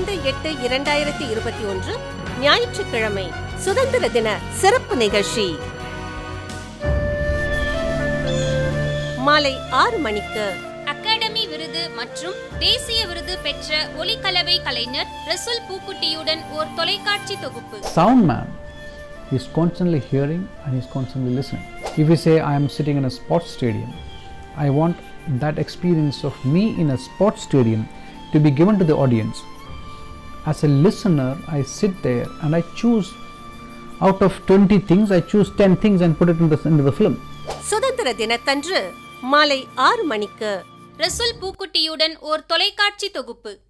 பதினைந்து எட்டு இரண்டாயிரத்தி இருபத்தி ஒன்று ஞாயிற்றுக்கிழமை சுதந்திர தின சிறப்பு நிகழ்ச்சி மாலை ஆறு மணிக்கு அகாடமி விருது மற்றும் தேசிய விருது பெற்ற ஒலிக்கலவை கலைஞர் ரசூல் பூக்குட்டியுடன் ஓர் தொலைக்காட்சி தொகுப்பு sound man is constantly hearing and is constantly listening. If we say I am sitting in a sports stadium, I want that experience of me in a sports stadium to be given to the audience. As a listener, I sit there and I choose out of 20 things, I choose 10 things and put it in the, into the film. சுதந்திர தினத்தன்று மாலை ஆறு மணிக்கு ரசூல் பூக்குட்டியுடன் ஓர் தொலைக்காட்சி தொகுப்பு